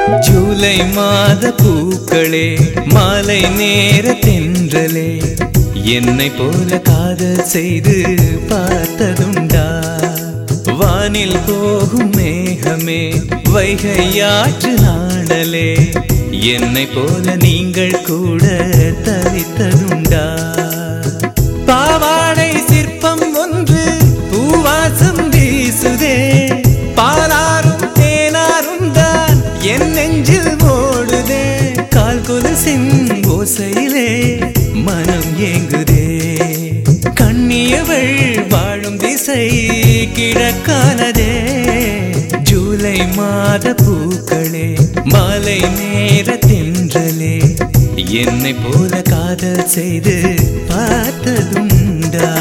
ஜூலை மாத பூக்களே மாலை நேர தென்றலே என்னை போல காதல் செய்து பார்த்ததுண்டா வானில் போகும் மேகமே வைகையாற்று நாடலே என்னை போல நீங்கள் கூட தவித்ததுண்டா பாவாடை சிற்பம் ஒன்று பூவாசம் வீசுதே பாலாரும் தேனாரும் தான் என் நெஞ்சில் ஓடுதே கால் கொலுசின் ஓசையிலே மனம் ஏங்குதே கண்ணியவள் வாழும் திசை கிழக்கானதே ஜூலை மாத பூக்களே மாலை நேர தென்றலே என்னை போல காதல் செய்து பார்த்ததுண்டா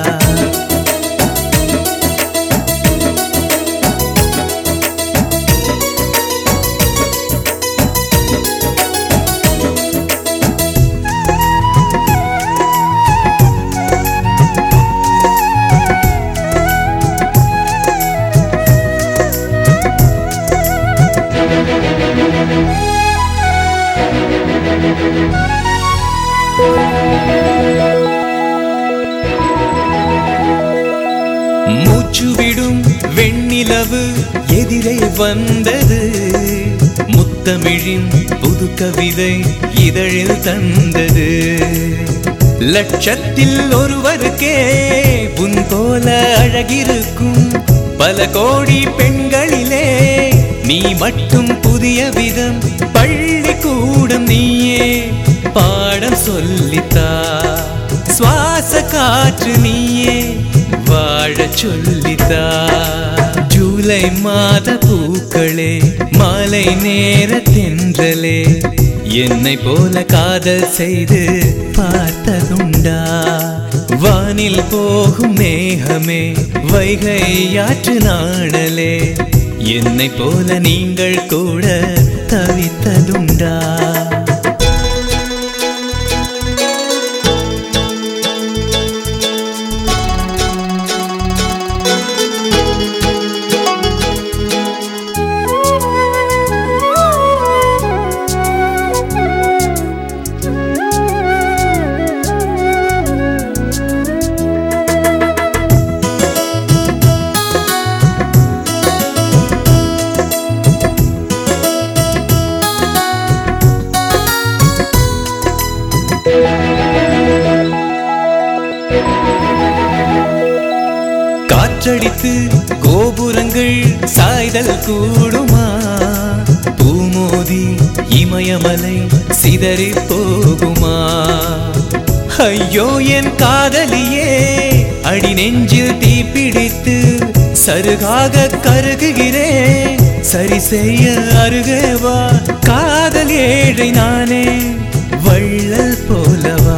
மூச்சு விடும் வெண்ணிலவு எதிரே வந்தது முத்தமிழின் புது கவிதை இதழில் தந்தது லட்சத்தில் ஒருவருக்கே உன் போல அழகிருக்கும் பல கோடி பெண்களிலே நீ மட்டும் புதிய விதம் பள்ளிக்கூடம் நீயே பாடம் சொல்லித்தா சுவாச காற்று நீயே வாழச் சொல்லித்தா ஜூலை மாத பூக்களே மாலை நேர தென்றலே என்னை போல காதல் செய்து பார்த்ததுண்டா வானில் போகும் மேகமே வைகையாற்று நாடலே என்னை போல நீங்கள் கூட தவித்ததுண்டா காற்றடித்து கோபுரங்கள் சாய்தல் கூடுமா பூமோதி இமயமலை சிதறி போகுமா ஐயோ என் காதலியே அடி நெஞ்சில் தீப்பிடித்து சருகாக கருகுகிறேன் சரி செய்ய அருகேவா காதல் ஏழை நானே வள்ளல் போலவா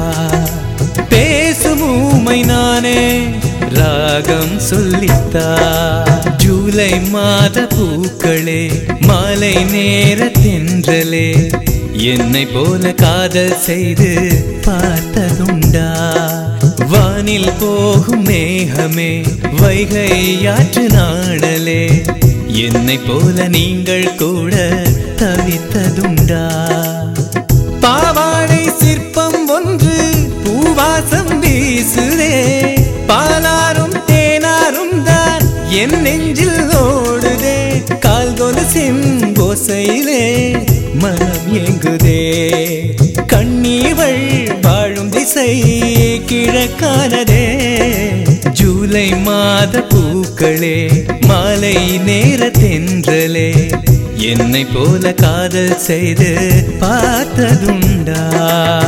பேசும் ஊமை நானே ராகம் சொல்லித்தா ஜூலை மாத பூக்களே மாலை நேர தென்றலே என்னை போல காதல் செய்து பார்த்ததுண்டா வானில் போகும் மேகமே வைகையாற்று நாடலே என்னை போல நீங்கள் கூட தவித்ததுண்டா பாவாடை சிற்பம் ஒன்று பூவாசம் வீசுதே பாலாரும் தேனாரும் தான் என் நெஞ்சில் ஓடுதே கால் கொலுசின் ஓசையிலே மனம் எங்குதே கண்ணீவள் வாழும் திசை கிழக்கானதே ஜூலை மாத பூக்களே மாலை நேர தென்றலே என்னை போல காதல் செய்து பார்த்ததுண்டா